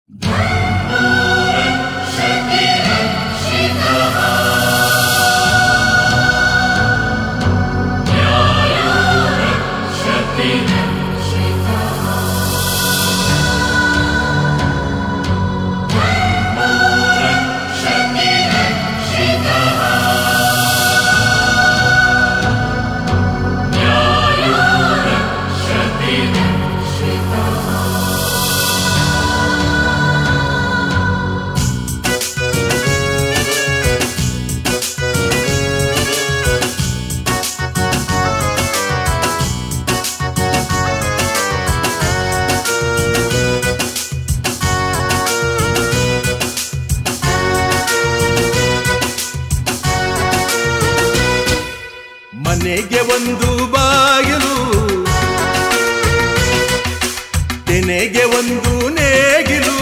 ಮನೆಗೆ ಒಂದು ಬಾಗಿಲು ತೆನೆಗೆ ಒಂದು ನೇಗಿಲು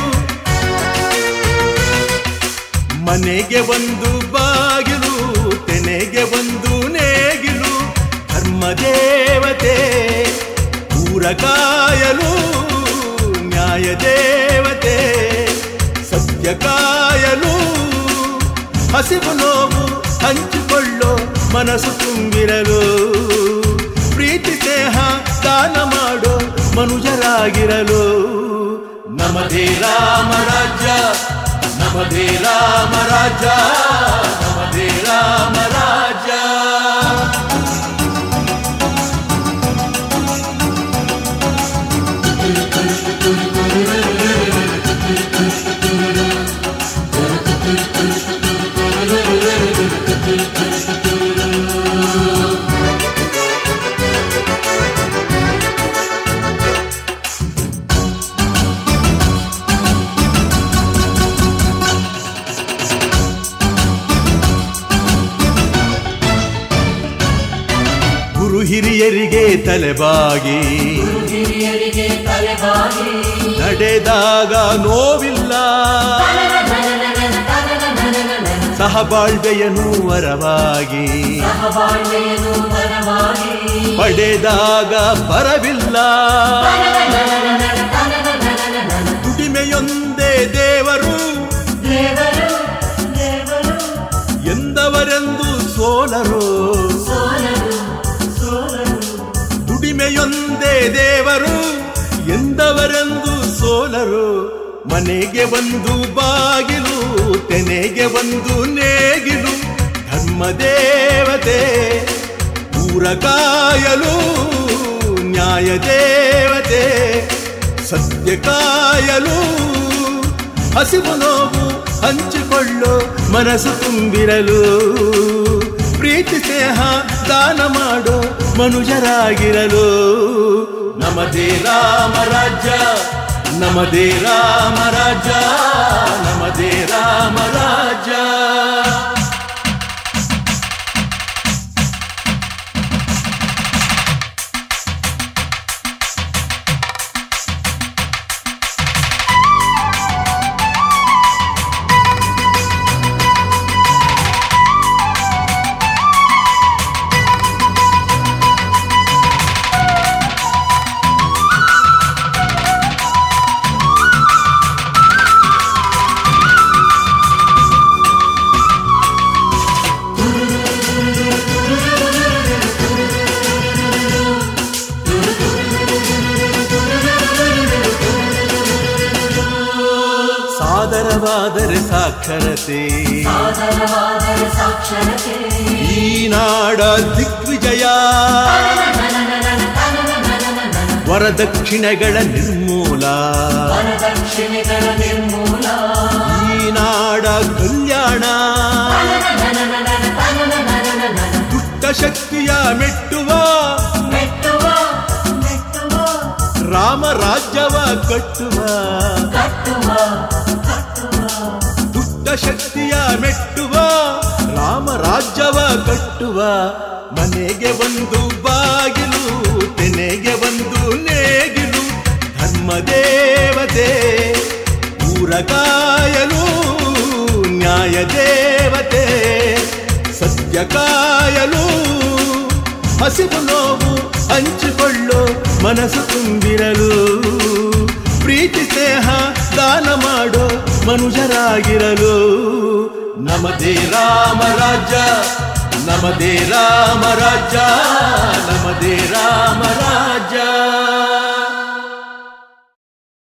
ಮನೆಗೆ ಒಂದು ಬಾಗಿಲು ತೆನೆಗೆ ಒಂದು ನೇಗಿಲು ಧರ್ಮದೇವತೆ ಊರಕಾಯಲು ನ್ಯಾಯ ದೇವತೆ ಸತ್ಯ ಕಾಯಲು ಹಸಿವು ನೋವು ಹಂಚಿಕೊಳ್ಳೋ ಮನಸ್ಸು ತುಂಬಿರಲು ಪ್ರೀತಿ ಸ್ನೇಹ ದಾನ ಮಾಡೋ ಮನುಜರಾಗಿರಲು ನಮದೇ ರಾಮ ರಾಜ್ಯ ನಮದೇ ರಾಮ ರಾಜ್ಯ ನಮದೇ ರಾಮ ರಾಜ್ಯ ಗುರು ಹಿರಿಯರಿಗೆ ತಲೆಬಾಗಿ ಹಿರಿಯರಿಗೆ ತಲೆಬಾಗಿ ನಡೆದಾಗ ನೋವಿಲ್ಲ ಸಹಬಾಳ್ವೆಯನು ವರವಾಗಿ ಸಹಬಾಳ್ವೆಯನ್ನು ವರವಾಗಿ ಪಡೆದಾಗ ಬರವಿಲ್ಲ ದುಡಿಮೆಯೊಂದೇ ದೇವರು ದೇವರು ದೇವರು ಎಂದವರೆಂದು ಸೋಲರು ಸೋಲರು ಸೋಲರು ದುಡಿಮೆಯೊಂದೇ ದೇವರು ಎಂದವರೆಂದು ಸೋಲರು ಮನೆಗೆ ಒಂದು ಬಾಗಿಲು ತೆನೆಗೆ ಒಂದು ನೇಗಿಲು ಧರ್ಮ ದೇವತೆ ಊರ ಕಾಯಲು ನ್ಯಾಯ ದೇವತೆ ಸತ್ಯ ಕಾಯಲು ಹಸಿವು ನೋವು ಹಂಚಿಕೊಳ್ಳೋ ಮನಸ್ಸು ತುಂಬಿರಲು ಪ್ರೀತಿ ಸ್ನೇಹ ದಾನ ಮಾಡೋ ಮನುಜರಾಗಿರಲು ನಮದೇ ರಾಮ ರಾಜ್ಯ ನಮದೇ ರಾಮ ರಾಜ್ಯ ನಮದೇ ರಾಮ ರಾಜ್ಯ ಸಾದರವಾದರೆ ಸಾಕ್ಷರತೆ ಸಾಧನವಾದರೆ ಸಾಕ್ಷರತೆ ಈ ನಾಡ ದಿಗ್ವಿಜಯ ವರದಕ್ಷಿಣೆಗಳ ನಿರ್ಮೂಲ ವರದಕ್ಷಿಣೆಗಳ ನಿರ್ಮೂಲ ಈ ನಾಡ ಕಲ್ಯಾಣ ದುಷ್ಟ ಶಕ್ತಿಯ ಮೆಟ್ಟುವ ಮೆಟ್ಟುವ ಮೆಟ್ಟುವ ರಾಮ ರಾಜ್ಯವ ಕಟ್ಟುವ ಕಟ್ಟುವ ಕಟ್ಟುವ ದುಷ್ಟ ಶಕ್ತಿಯ ಮೆಟ್ಟುವ ರಾಮ ರಾಜ್ಯವ ಕಟ್ಟುವ ಮನೆಗೆ ಒಂದು ಬಾಗಿಲು ತೆನೆಗೆ ಒಂದು ನೇಗಿಲು ಧರ್ಮ ದೇವತೆ ಊರ ಕಾಯಲು ನ್ಯಾಯ ದೇವತೆ ಸತ್ಯ ಕಾಯಲು ಹಸಿವು ನೋವು ಹಂಚಿಕೊಳ್ಳೋ ಮನಸ್ಸು ತುಂಬಿರಲು ಪ್ರೀತಿ ಸ್ನೇಹ ದಾನ ಮಾಡಿ ಮನುಜರಾಗಿರಲು ನಮದೇ ರಾಮರಾಜ್ಯ ನಮದೇ ರಾಮರಾಜ್ಯ ನಮದೇ ರಾಮರಾಜ್ಯ